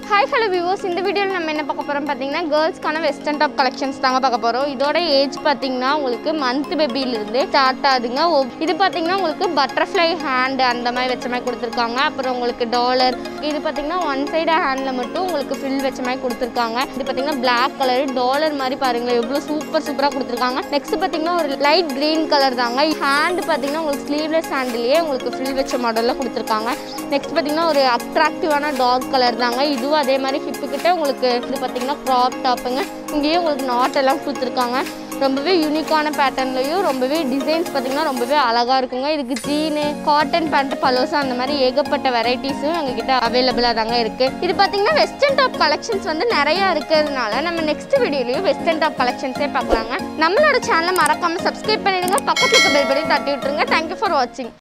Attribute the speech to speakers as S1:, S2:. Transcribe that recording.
S1: hi hello viewers இந்த வீடியோவில் நம்ம என்ன பார்க்க போகிறோம் பார்த்தீங்கன்னா கேர்ள்ஸ்க்கான வெஸ்டர்ன் டாப் கலெக்ஷன்ஸ் தாங்க பார்க்க போகிறோம் இதோட ஏஜ் பார்த்தீங்கன்னா உங்களுக்கு மந்த் பேபியிலிருந்து ஸ்டார்ட் ஆகுதுங்க ஒவ்- இது பார்த்தீங்கன்னா உங்களுக்கு பட்டர்ஃப்ளை ஹேண்ட் அந்த மாதிரி வச்ச மாதிரி கொடுத்துருக்காங்க அப்புறம் உங்களுக்கு டாலர் இது பார்த்தீங்கன்னா ஒன் சைடு ஹேண்டில் மட்டும் உங்களுக்கு ஃபில் வச்ச மாதிரி கொடுத்துருக்காங்க இது பார்த்தீங்கன்னா Black கலர் டாலர் மாதிரி பாருங்களேன் எவ்வளோ சூப்பர் சூப்பராக கொடுத்துருக்காங்க நெக்ஸ்ட் பார்த்தீங்கன்னா ஒரு லைட் க்ரீன் கலர் தாங்க ஹேண்ட் பார்த்தீங்கன்னா உங்களுக்கு ஸ்லீவ்லெஸ் ஹேண்ட்லேயே உங்களுக்கு ஃபில் வச்ச மாடலில் கொடுத்துருக்காங்க நெக்ஸ்ட் பார்த்தீங்கன்னா ஒரு அட்ராக்டிவான டார்க் கலர் தாங்க இதுவும் அதே மாதிரி ஹிப்பு கிட்ட உங்களுக்கு இது பார்த்தீங்கன்னா க்ராப் டாப்புங்க இங்கேயும் உங்களுக்கு நாட் எல்லாம் கொடுத்துருக்காங்க ரொம்பவே யூனிக்கான பேட்டர்ன்லையும் ரொம்பவே டிசைன்ஸ் பார்த்தீங்கன்னா ரொம்பவே அழகாக இருக்குங்க இதுக்கு ஜீனு காட்டன் பேண்ட் பலோசா அந்த மாதிரி ஏகப்பட்ட வெரைட்டிஸும் எங்ககிட்ட அவைலபிளாக தாங்க இருக்குது இது பார்த்தீங்கன்னா வெஸ்டர்ன் டாப் கலெக்ஷன்ஸ் வந்து நிறையா இருக்கிறதுனால நம்ம நெக்ஸ்ட் வீடியோலையும் வெஸ்டர்ன் டாப் கலெக்ஷன்ஸே பார்க்கலாங்க நம்மளோட சேனலை மறக்காமல் சப்ஸ்கிரைப் பண்ணிடுங்க பக்கத்துக்கு பெல் படி தட்டி விட்டுருங்க தேங்க்யூ ஃபார் வாட்சிங்